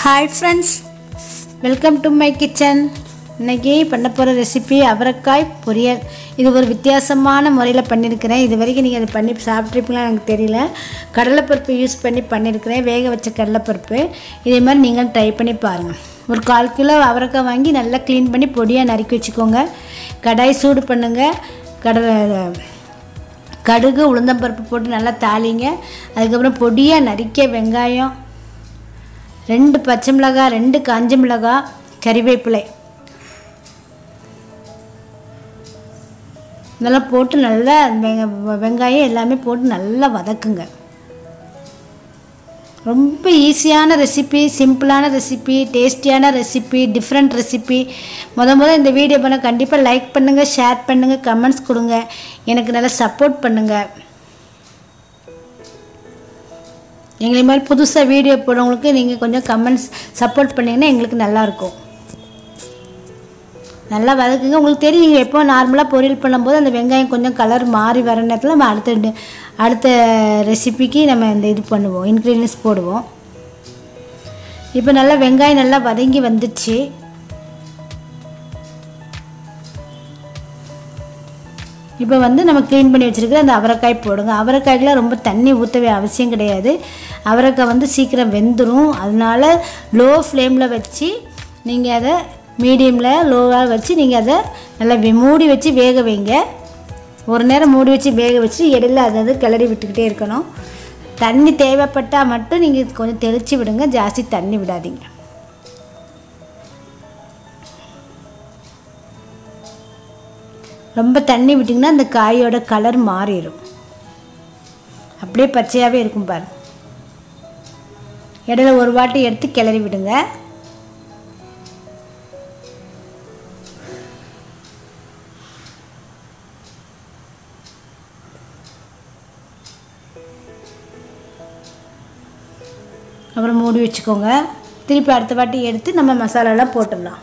hi friends welcome to my kitchen இன்னைக்கு பண்ண போகிற ரெசிபி அவரைக்காய் பொரியல் இது ஒரு வித்தியாசமான முறையில் பண்ணியிருக்கிறேன் இது வரைக்கும் நீங்கள் அதை பண்ணி சாப்பிட்ருப்பீங்களா எனக்கு தெரியல கடலைப்பருப்பு யூஸ் பண்ணி பண்ணியிருக்கிறேன் வேக வச்ச கடலைப்பருப்பு இதே மாதிரி நீங்களும் ட்ரை பண்ணி பாருங்கள் ஒரு கால் கிலோ அவரைக்காய் வாங்கி நல்லா க்ளீன் பண்ணி பொடியாக நறுக்கி வச்சுக்கோங்க கடாய் சூடு பண்ணுங்கள் கடலை கடுகு உளுந்தம்பருப்பு போட்டு நல்லா தாளிங்க அதுக்கப்புறம் பொடியாக நறுக்கிய வெங்காயம் ரெண்டு பச்சை மிளகாய் ரெண்டு காஞ்ச மிளகாய் கறிவேப்பிலை இதெல்லாம் போட்டு நல்லா வெங்க- வெங்காயம் எல்லாமே போட்டு நல்லா வதக்குங்க ரொம்ப ஈஸியான ரெசிபி சிம்பிளான ரெசிபி டேஸ்டியான ரெசிபி டிஃப்ரெண்ட் ரெசிபி முத முத இந்த வீடியோ பண்ண கண்டிப்பாக லைக் பண்ணுங்கள் ஷேர் பண்ணுங்கள் கமெண்ட்ஸ் கொடுங்க எனக்கு நல்லா சப்போர்ட் பண்ணுங்கள் எங்களை மாதிரி புதுசாக வீடியோ போடுறவங்களுக்கு நீங்கள் கொஞ்சம் கமெண்ட்ஸ் சப்போர்ட் பண்ணிங்கன்னா எங்களுக்கு நல்லாயிருக்கும் நல்லா வதக்குங்க உங்களுக்கு தெரியும் நீங்கள் எப்போ நார்மலாக பொரியல் பண்ணும்போது அந்த வெங்காயம் கொஞ்சம் கலர் மாறி வர நேரத்தில் நம்ம அடுத்த டி- அடுத்த ரெசிபிக்கு நம்ம இந்த இது பண்ணுவோம் இன்க்ரீடியன்ஸ் போடுவோம் இப்போ நல்லா வெங்காயம் நல்லா வதங்கி வந்துடுச்சு இப்போ வந்து நம்ம க்ளீன் பண்ணி வச்சுருக்கிற அந்த அவரைக்காய் போடுங்க அவரைக்காய்க்குலாம் ரொம்ப தண்ணி ஊற்றவே அவசியம் கிடையாது அவரைக்காய் வந்து சீக்கிரம் வெந்துடும் அதனால லோ ஃப்ளேமில் வச்சு நீங்கள் அதை மீடியமில் லோவாக வச்சு நீங்கள் அதை நல்லா வே- மூடி வச்சு வேக வைங்க ஒரு நேரம் மூடி வச்சு வேக வச்சு இடையில அதை அது கிளறி விட்டுக்கிட்டே இருக்கணும் தண்ணி தேவைப்பட்டால் மட்டும் நீங்கள் கொஞ்சம் தெளித்து விடுங்க ஜாஸ்தி தண்ணி விடாதீங்க ரொம்ப தண்ணி விட்டிங்கன்னா அந்த காயோட கலர் மாறிடும் அப்படியே பச்சையாகவே இருக்கும் பாரு இடையில ஒரு வாட்டி எடுத்து கிளறி விடுங்க அப்புறம் மூடி வச்சுக்கோங்க திருப்பி அடுத்த வாட்டி எடுத்து நம்ம மசாலாலாம் போட்டுடலாம்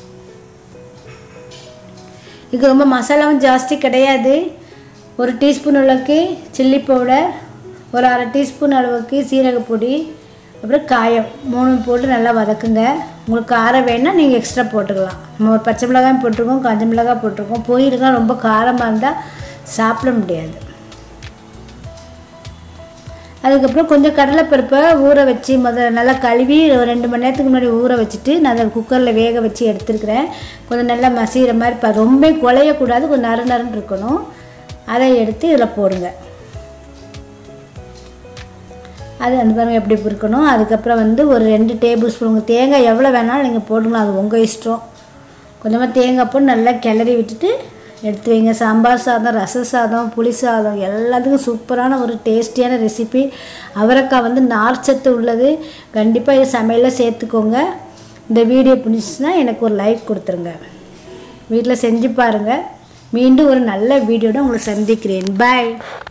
இதுக்கு ரொம்ப மசாலாவும் ஜாஸ்தி கிடையாது ஒரு டீஸ்பூன் அளவுக்கு சில்லி பவுடர் ஒரு அரை டீஸ்பூன் அளவுக்கு சீரகப்பொடி அப்புறம் காயம் மூணு போட்டு நல்லா வதக்குங்க உங்களுக்கு காரம் வேணும்னா நீங்கள் எக்ஸ்ட்ரா போட்டுக்கலாம் நம்ம ஒரு பச்சை மிளகாயும் போட்டிருக்கோம் காஞ்ச மிளகாய் போட்டிருக்கோம் பொரியலுக்குலாம் ரொம்ப காரமாக இருந்தால் சாப்பிட முடியாது அதுக்கப்புறம் கொஞ்சம் கடலைப்பருப்பை ஊற வச்சு முதல்ல நல்லா கழுவி ஒரு ரெண்டு மணி நேரத்துக்கு முன்னாடி ஊற வச்சுட்டு நான் அதை குக்கரில் வேக வச்சு எடுத்துருக்கிறேன் கொஞ்சம் நல்லா மசிகிற மாதிரி இப்போ ரொம்ப குலையக்கூடாது கொஞ்சம் நறு நறுன்னு இருக்கணும் அதை எடுத்து இதில் போடுங்க அது அந்த பாருங்க எப்படி இருக்கணும் அதுக்கப்புறம் வந்து ஒரு ரெண்டு டேபிள் ஸ்பூன் உங்கள் தேங்காய் எவ்வளோ வேணாலும் நீங்கள் போடுங்களா அது உங்கள் இஷ்டம் கொஞ்சமாக தேங்காய் போட்டு நல்லா கிளறி விட்டுட்டு எடுத்து வைங்க சாம்பார் சாதம் ரச சாதம் புளி சாதம் எல்லாத்துக்கும் சூப்பரான ஒரு டேஸ்டியான ரெசிபி அவரைக்காய் வந்து நார்ச்சத்து உள்ளது கண்டிப்பாக இது சமையலில் சேர்த்துக்கோங்க இந்த வீடியோ பிடிச்சிச்சுன்னா எனக்கு ஒரு லைக் கொடுத்துருங்க வீட்டில் செஞ்சு பாருங்கள் மீண்டும் ஒரு நல்ல வீடியோட உங்களை சந்திக்கிறேன் பாய்